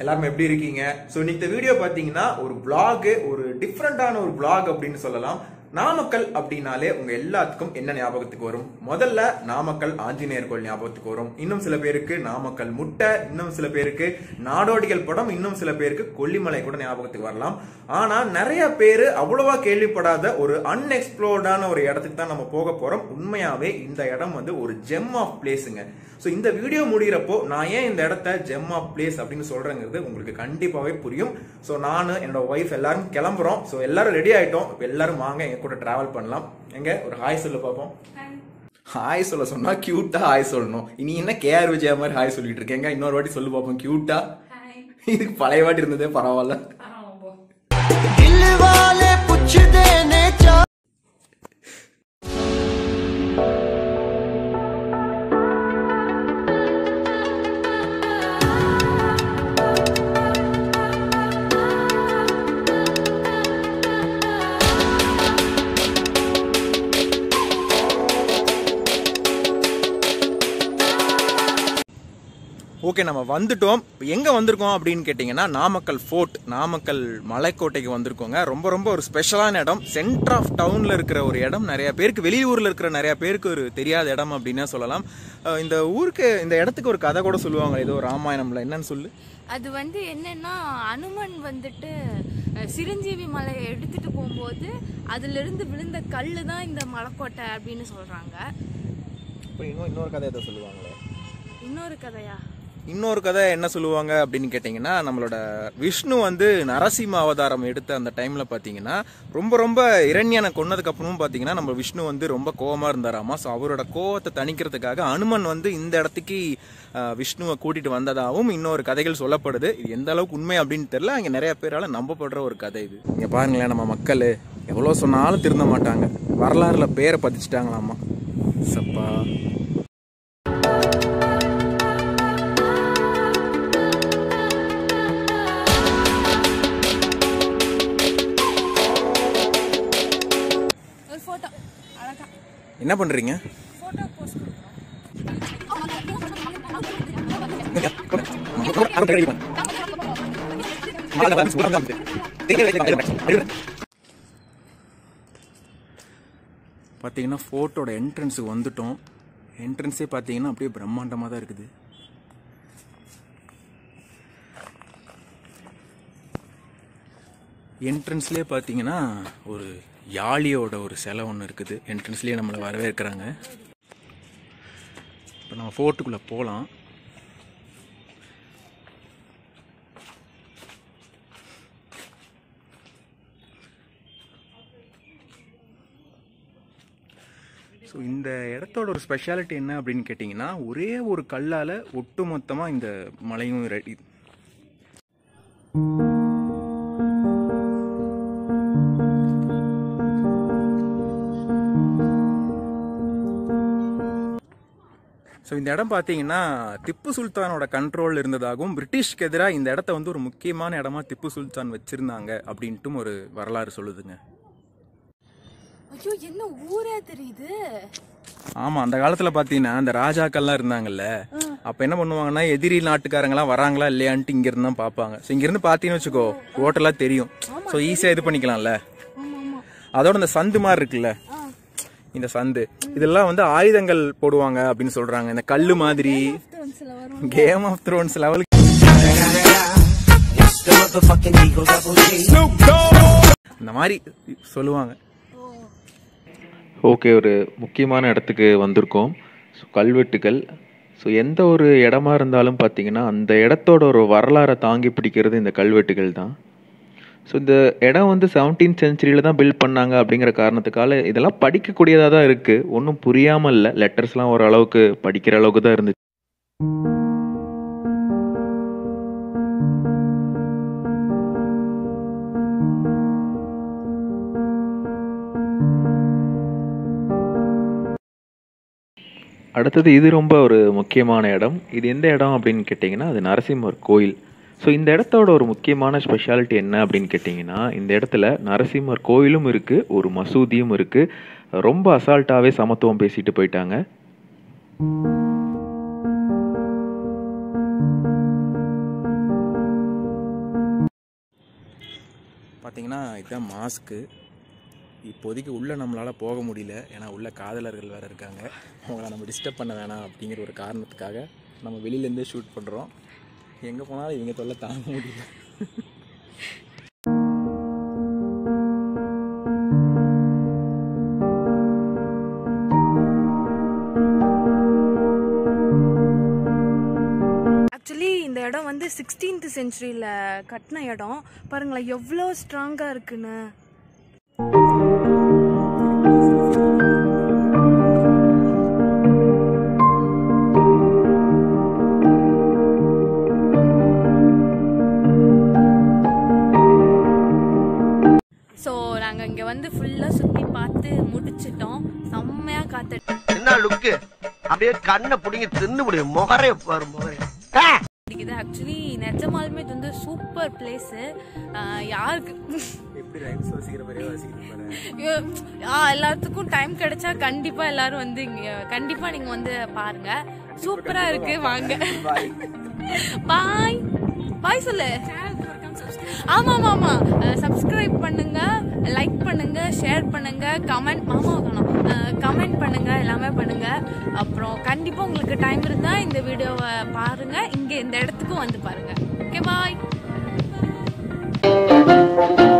எல்லாரும் எப்படி இருக்கீங்க ஸோ இன்னைக்கு இந்த வீடியோ பார்த்தீங்கன்னா ஒரு vlog ஒரு டிஃப்ரெண்டான ஒரு vlog அப்படின்னு சொல்லலாம் நாமக்கல் அப்படின்னாலே உங்க எல்லாத்துக்கும் என்ன ஞாபகத்துக்கு வரும் முதல்ல நாமக்கல் ஆஞ்சநேயர் கோயில் ஞாபகத்துக்கு வரும் இன்னும் சில பேருக்கு நாமக்கல் முட்டை இன்னும் சில பேருக்கு நாடோடிகள் படம் இன்னும் சில பேருக்கு கொல்லிமலை கூட ஞாபகத்துக்கு வரலாம் ஆனா நிறைய பேர் அவ்வளவா கேள்விப்படாத ஒரு அன்எக்ஸ்ப்ளோர்டான ஒரு இடத்துக்கு தான் நம்ம போக போறோம் உண்மையாவே இந்த இடம் வந்து ஒரு ஜெம் ஆஃப் பிளேஸுங்க ஸோ இந்த வீடியோ முடிகிறப்போ நான் ஏன் இந்த இடத்த ஜெம் ஆஃப் பிளேஸ் அப்படின்னு சொல்றேங்கிறது உங்களுக்கு கண்டிப்பாவே புரியும் ஸோ நான் என்னோட ஒய்ஃப் எல்லாரும் கிளம்புறோம் ஸோ எல்லாரும் ரெடி ஆயிட்டோம் இப்போ எல்லாரும் வாங்க எங்க கூட டிராவல் பண்ணலாம் எங்க ஒரு ஹாய் சொல்ல பார்ப்போம் ஹாய் சொல்ல சொன்னா கியூட்டா ஹாய் சொல்லணும் இனி என்ன கேஆர் விஜயா மாதிரி ஹாய் சொல்லிட்டு இருக்கேங்க இன்னொரு வாட்டி சொல்லு பார்ப்போம் கியூட்டா இதுக்கு பழைய வாட்டி இருந்ததே பரவாயில்ல दिल वाले पुछदे ने चा ஓகே நம்ம வந்துட்டோம் இப்போ எங்கே வந்திருக்கோம் அப்படின்னு கேட்டிங்கன்னா நாமக்கல் ஃபோர்ட் நாமக்கல் மலைக்கோட்டைக்கு வந்திருக்கோங்க ரொம்ப ரொம்ப ஒரு ஸ்பெஷலான இடம் சென்டர் ஆஃப் டவுனில் இருக்கிற ஒரு இடம் நிறைய பேருக்கு வெளியூரில் இருக்கிற நிறைய பேருக்கு ஒரு தெரியாத இடம் அப்படின்னே சொல்லலாம் அஹ் இந்த ஊருக்கு இந்த இடத்துக்கு ஒரு கதை கூட சொல்லுவாங்க ஏதோ ராமாயணம்ல என்னன்னு சொல்லு அது வந்து என்னன்னா அனுமன் வந்துட்டு அஹ், சிரஞ்சீவி மலையை எடுத்துட்டு போகும்போது அதுல இருந்து விழுந்த கல்லு தான் இந்த மலைக்கோட்டை அப்படின்னு சொல்றாங்க இப்போ இன்னும் இன்னொரு கதை ஏதோ சொல்லுவாங்களே இன்னொரு கதையா இன்னொரு கதை என்ன சொல்லுவாங்க அப்படின்னு கேட்டிங்கன்னா நம்மளோட விஷ்ணு வந்து நரசிம்ம அவதாரம் எடுத்த அந்த டைமில் பார்த்தீங்கன்னா ரொம்ப ரொம்ப இரண்யனை கொன்னதுக்கு அப்புறமும் பார்த்தீங்கன்னா நம்ம விஷ்ணு வந்து ரொம்ப கோவமாக இருந்தாராமா ஸோ அவரோட கோவத்தை தணிக்கிறதுக்காக அனுமன் வந்து இந்த இடத்துக்கு அஹ், விஷ்ணுவை கூட்டிட்டு வந்ததாகவும் இன்னொரு கதைகள் சொல்லப்படுது இது எந்த அளவுக்கு உண்மை அப்படின்னு தெரியல அங்கே நிறைய பேரால நம்பப்படுற ஒரு கதை இது இங்கே பாருங்களேன் நம்ம மக்கள் எவ்வளோ சொன்னாலும் திருந்த மாட்டாங்க வரலாறுல பேரை பதிச்சிட்டாங்களாமா சப்பா ஒரு போட்டோ அழகா என்ன பண்ணுறீங்க போட்டோ போஸ்ட் பார்த்தீங்கன்னா ஃபோர்ட்டோட என்ட்ரன்ஸுக்கு வந்துட்டோம் என்ட்ரன்ஸே பார்த்தீங்கன்னா அப்படியே பிரம்மாண்டமாக தான் இருக்குது என்ட்ரன்ஸ்லேயே பார்த்தீங்கன்னா ஒரு யாழியோட ஒரு சிலை ஒன்று இருக்குது என்ட்ரன்ஸ்லேயே நம்மளை வரவேற்கிறாங்க இப்போ நம்ம ஃபோர்ட்டுக்குள்ளே போகலாம் ஸோ இந்த இடத்தோட ஒரு ஸ்பெஷாலிட்டி என்ன அப்படின்னு கேட்டிங்கன்னா ஒரே ஒரு கல்லால் ஒட்டு மொத்தமாக இந்த மலையும் ரெடி ஸோ இந்த இடம் பார்த்தீங்கன்னா திப்பு சுல்தானோட கண்ட்ரோல் இருந்ததாகவும் பிரிட்டிஷ்க்கு எதிராக இந்த இடத்த வந்து ஒரு முக்கியமான இடமா திப்பு சுல்தான் வச்சிருந்தாங்க அப்படின்ட்டும் ஒரு வரலாறு சொல்லுதுங்க ஐயோ என்ன ஊரே தெரியுது ஆமா அந்த காலத்துல பாத்தீங்கன்னா அந்த ராஜாக்கள்லாம் இருந்தாங்கல்ல அப்ப என்ன பண்ணுவாங்கன்னா எதிரி நாட்டுக்காரங்களாம் வராங்களா இல்லையான்ட்டு இங்க இருந்து தான் பாப்பாங்க ஸோ இங்க இருந்து பாத்தீங்கன்னு வச்சுக்கோ ஹோட்டலா தெரியும் ஸோ ஈஸியா இது பண்ணிக்கலாம்ல ஆமா ஆமா அதோட இந்த சந்து மாதிரி இருக்குல்ல இந்த சந்து இதெல்லாம் வந்து ஆயுதங்கள் போடுவாங்க அப்படின்னு சொல்றாங்க இந்த கல்லு மாதிரி சில வரும் கேம் ஆஃப் த்ரோன்ஸ் லெவலுக்கு இந்த மாதிரி சொல்லுவாங்க ஓகே ஒரு முக்கியமான இடத்துக்கு வந்திருக்கோம் ஸோ கல்வெட்டுகள் ஸோ எந்த ஒரு இடமா இருந்தாலும் பார்த்தீங்கன்னா அந்த இடத்தோட ஒரு வரலாறை தாங்கி பிடிக்கிறது இந்த கல்வெட்டுகள் தான் ஸோ இந்த இடம் வந்து செவன்டீன் சென்ச்சுரியில் தான் பில்ட் பண்ணாங்க அப்படிங்கிற காரணத்துக்கால இதெல்லாம் படிக்கக்கூடியதாக தான் இருக்குது ஒன்றும் புரியாமல் இல்லை லெட்டர்ஸ்லாம் ஓரளவுக்கு படிக்கிற அளவுக்கு தான் இருந்துச்சு அடுத்தது இது ரொம்ப ஒரு முக்கியமான இடம் இது எந்த இடம் அப்படின்னு கேட்டிங்கன்னா அது நரசிம்மர் கோயில் ஸோ இந்த இடத்தோட ஒரு முக்கியமான ஸ்பெஷாலிட்டி என்ன அப்படின்னு கேட்டிங்கன்னா இந்த இடத்துல நரசிம்மர் கோயிலும் இருக்குது ஒரு மசூதியும் இருக்குது ரொம்ப அசால்ட்டாகவே சமத்துவம் பேசிட்டு போயிட்டாங்க பார்த்தீங்கன்னா இதுதான் மாஸ்க்கு இப்போதைக்கு உள்ளே நம்மளால் போக முடியல ஏன்னா உள்ள காதலர்கள் வேறு இருக்காங்க அவங்கள நம்ம டிஸ்டர்ப் பண்ண வேணாம் அப்படிங்கிற ஒரு காரணத்துக்காக நம்ம வெளியிலேருந்தே ஷூட் பண்ணுறோம் எங்கே போனாலும் இவங்க தொல்லை தாங்க முடியல ஆக்சுவலி இந்த இடம் வந்து சிக்ஸ்டீன்த் செஞ்சுரியில் கட்டின இடம் பாருங்களேன் எவ்வளோ ஸ்ட்ராங்காக இருக்குன்னு ஸோ நாங்கள் இங்கே வந்து ஃபுல்லாக சுற்றி பார்த்து முடிச்சிட்டோம் செம்மையாக காத்து என்ன லுக்கு அப்படியே கண்ணை புடிங்கி தின்னு முடியும் முகரே பாரு முகரே அடிக்குது ஆக்சுவலி நிஜமாலுமே இது வந்து சூப்பர் பிளேஸு யாருக்கு எப்படி ரைம்ஸ் வாசிக்கிற மாதிரியே வாசிக்கிட்டு போகிறேன் ஐயோ, ஆ, எல்லாத்துக்கும் டைம் கிடைச்சா கண்டிப்பா எல்லாரும் வந்து இங்க கண்டிப்பா நீங்க வந்து பாருங்க சூப்பரா இருக்கு வாங்க பாய் பாய் சொல்லு ஆமா ஆமா ஆமா சப்ஸ்கிரைப் பண்ணுங்க லைக் பண்ணுங்க ஷேர் பண்ணுங்க கமெண்ட் மாமா காணோம் கமெண்ட் பண்ணுங்க எல்லாமே பண்ணுங்க அப்புறம் கண்டிப்பா உங்களுக்கு டைம் இருந்தா இந்த வீடியோவை பாருங்க இங்க இந்த இடத்துக்கும் வந்து பாருங்க ஓகே பாய்